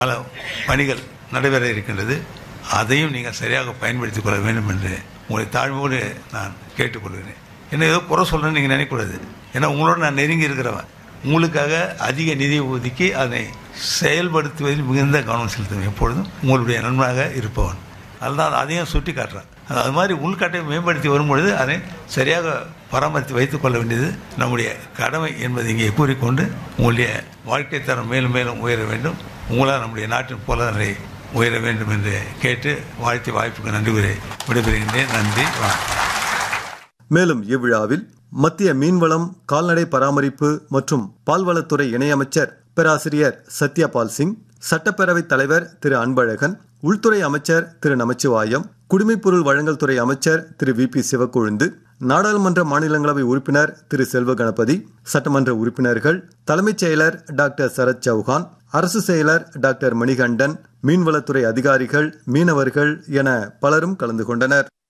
பல பணிகள் நடைபெற இருக்கின்றது அதையும் நீங்கள் சரியாக பயன்படுத்திக் கொள்ள வேண்டும் என்று உங்களை தாழ்வோடு நான் கேட்டுக்கொள்கிறேன் என்ன ஏதோ குறை சொல்கிறேன்னு நீங்கள் நினைக்கக்கூடாது ஏன்னா உங்களோட நான் நெருங்கி இருக்கிறவன் உங்களுக்காக அதிக நிதி ஒதுக்கி அதை செயல்படுத்துவதில் மிகுந்த கவனம் செலுத்துவேன் எப்பொழுதும் உங்களுடைய நண்பனாக இருப்பவன் அதுதான் அதையும் சுட்டி காட்டுறேன் அது மாதிரி உள்கட்டை மேம்படுத்தி வரும்பொழுது அதை சரியாக பராமரித்து வைத்துக் கொள்ள வேண்டியது நம்முடைய கடமை என்பதை இங்கே கூறிக்கொண்டு உங்களுடைய வாழ்க்கை தரம் மேலும் மேலும் உயர வேண்டும் உங்களால் நம்முடைய நாட்டின் பொருளாதார உயர வேண்டும் என்று கேட்டு வாழ்த்தி வாய்ப்புக்கு நன்றி கூறி விடைபெறுகின்றேன் நன்றி வணக்கம் மேலும் இவ்விழாவில் மத்திய மீன்வளம் கால்நடை பராமரிப்பு மற்றும் பால்வளத்துறை இணையமைச்சர் பேராசிரியர் சத்யபால் சிங் சட்டப்பேரவைத் தலைவர் திரு அன்பழகன் உள்துறை அமைச்சர் திரு நமச்சிவாயம் குடிமைப்பொருள் வழங்கல் துறை அமைச்சர் திரு வி பி சிவக்கொழுந்து நாடாளுமன்ற மாநிலங்களவை உறுப்பினர் திரு செல்வ கணபதி சட்டமன்ற உறுப்பினர்கள் தலைமைச் செயலர் டாக்டர் சரத் சௌஹான் அரசு செயலர் டாக்டர் மணிகண்டன் மீன்வளத்துறை அதிகாரிகள் மீனவர்கள் என பலரும் கலந்து கொண்டனர்